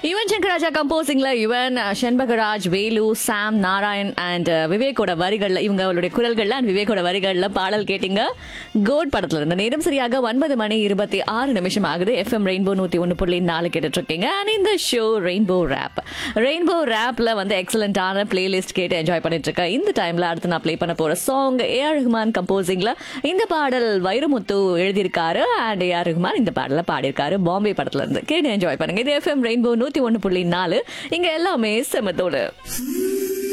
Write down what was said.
யுவன் சங்கர் ராஜா கம்போசிங்ல யுவன் செண்பகராஜ் வேலு சாம் நாராயண் அண்ட் விவேக்கோட வரிகள்ல இவங்க அவளுடைய குரல்கள்ல அண்ட் விவேக்கோட வரிகள்ல பாடல் கேட்டீங்க கோட் படத்துல இருந்த நேரம் சரியாக ஒன்பது மணி இருபத்தி ஆறு நிமிஷம் ஆகுது எஃப்எம் ரெயின்போ நூத்தி ஒன்று புள்ளி நாலு கேட்டுட்டு இருக்கீங்க அண்ட் இந்த ஷோ ரெயின்போ ரேப் ரெயின்போ ரேப்ல வந்து எக்ஸலண்டான பிளேலிஸ்ட் கேட்டு என்ஜாய் பண்ணிட்டு இருக்கேன் இந்த டைம்ல அடுத்து நான் ப்ளே பண்ண போற சாங் ஏ ஆர் ரஹ்மான் கம்போசிங்ல இந்த பாடல் வைரமுத்து எழுதியிருக்காரு அண்ட் ஏ ஆர் ரஹ்மான் இந்த பாடல பாடியிருக்காரு பாம்பே படத்துல இருந்து கேட்டு என்ஜாய் பண்ணுங்க இது எஃப்எம் ரெயின்போ நூத்தி ஒன்று புள்ளி நாலு இங்க எல்லாமே செமத்தோடு